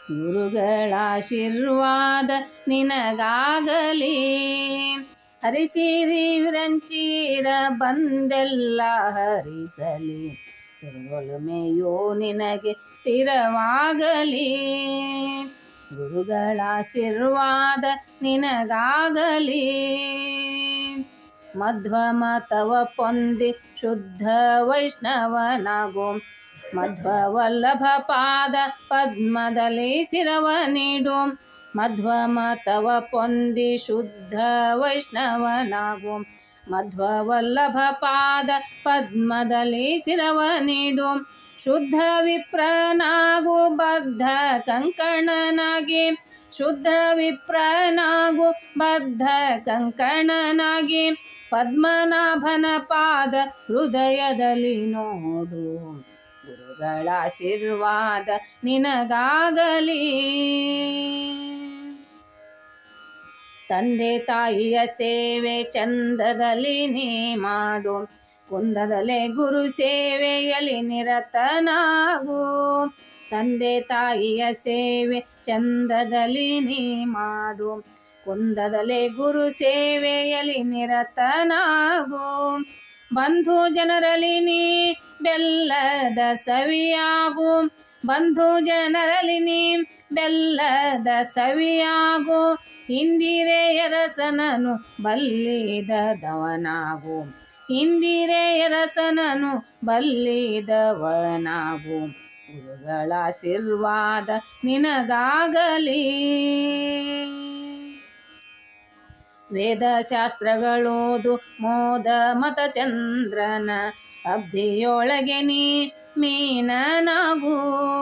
ಗುರುಗಳ ಆಶೀರ್ವಾದ ನಿನಗಾಗಲಿ ಹರಿಸಿರಿ ವಿರಂಚೀರ ಬಂದೆಲ್ಲ ಹರಿಸಲಿ ಸುರುಗೊಲುಮೆಯೋ ನಿನಗೆ ಸ್ಥಿರವಾಗಲಿ ಗುರುಗಳ ಆಶೀರ್ವಾದ ನಿನಗಾಗಲಿ ಮಧ್ವ ಮತವ ಪೊಂದಿ ಶುದ್ಧ ವೈಷ್ಣವನಾಗು ಮಧ್ವ ವಲ್ಲಭ ಪಾದ ಪದ್ಮದಲ್ಲಿ ಶಿರವ ನೀಡು ಮಧ್ವ ಮತವ ಪೊಂದಿ ಶುದ್ಧ ವೈಷ್ಣವನಾಗು ಮಧ್ವ ವಲ್ಲಭ ಪಾದ ಪದ್ಮದಲ್ಲಿ ಶಿರವ ನೀಡು ಶುದ್ಧ ವಿಪ್ರನಾಗು ಬದ್ಧ ಕಂಕಣನಾಗಿ ಶುದ್ಧ ವಿಪ್ರನಾಗು ಬದ್ಧ ಕಂಕಣನಾಗಿ ಪದ್ಮನಾಭನ ಪಾದ ಹೃದಯದಲ್ಲಿ ನೋಡು ಗುರುಗಳ ಆಶೀರ್ವಾದ ನಿನಗಾಗಲಿ ತಂದೆ ತಾಯಿಯ ಸೇವೆ ಚಂದದಲ್ಲಿ ನೀ ಮಾಡು ಕುಂದದಲೆ ಗುರು ಸೇವೆಯಲ್ಲಿ ನಿರತನಾಗು ತಂದೆ ತಾಯಿಯ ಸೇವೆ ಚಂದದಲ್ಲಿ ನೀ ಮಾಡು ಕುಂದದಲೆ ಗುರು ಸೇವೆಯಲ್ಲಿ ನಿರತನಾಗು ಬಂಧು ಜನರಲ್ಲಿ ನೀ ಬೆಲ್ಲದ ಸವಿಯಾಗು ಬಂಧು ಜನರಲ್ಲಿ ನೀ ಬೆಲ್ಲದ ಸವಿಯಾಗು ಇಂದಿರೆಯ ರಸನನು ಬಲ್ಲಿದವನಾಗು ಇಂದಿರೆಯ ರಸನನು ಬಲ್ಲಿದವನಾಗು ಗುರುಗಳ ಆಶೀರ್ವಾದ ನಿನಗಾಗಲಿ ವೇದಶಾಸ್ತ್ರಗಳೋದು ಮೋದ ಮತಚಂದ್ರನ ಅಬ್ಧಿಯೊಳಗೆ ನೀ ಮೀನನಾಗು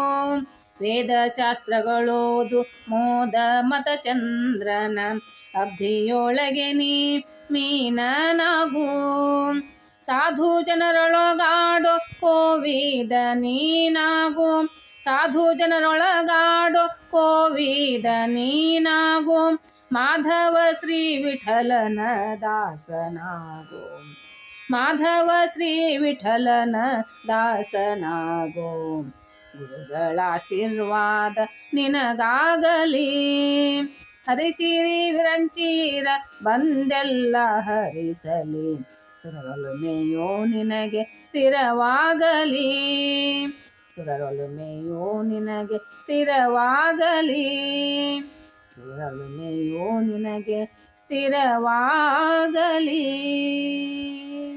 ವೇದಶಾಸ್ತ್ರಗಳೋದು ಮೋದ ಮತಚಂದ್ರನ ಅಬ್ಧಿಯೊಳಗೆ ನೀ ಮೀನನಾಗು ಸಾಧು ಜನರೊಳಗಾಡೋ ಕೋವಿದ ನೀನಾಗು ಸಾಧು ಜನರೊಳಗಾಡೋ ಕೋವಿದ ನೀನಾಗು ಮಾಧವ ಶ್ರೀ ವಿಠಲನ ದಾಸನಾಗೋ ಮಾಧವ ಶ್ರೀ ವಿಠಲನ ದಾಸನಾಗೋ ಗುರುಗಳ ಆಶೀರ್ವಾದ ನಿನಗಾಗಲಿ ಹರಿಸಿರಿ ವಿರಂಚೀರ ಬಂದೆಲ್ಲ ಹರಿಸಲಿ ಸುರರೊಲುಮೆಯೋ ನಿನಗೆ ಸ್ಥಿರವಾಗಲಿ ಸುರರೊಲುಮೆಯೋ ನಿನಗೆ ಸ್ಥಿರವಾಗಲಿ ಸುರಳುಮೆಯೋ ನಿನಗೆ ಸ್ಥಿರವಾಗಲಿ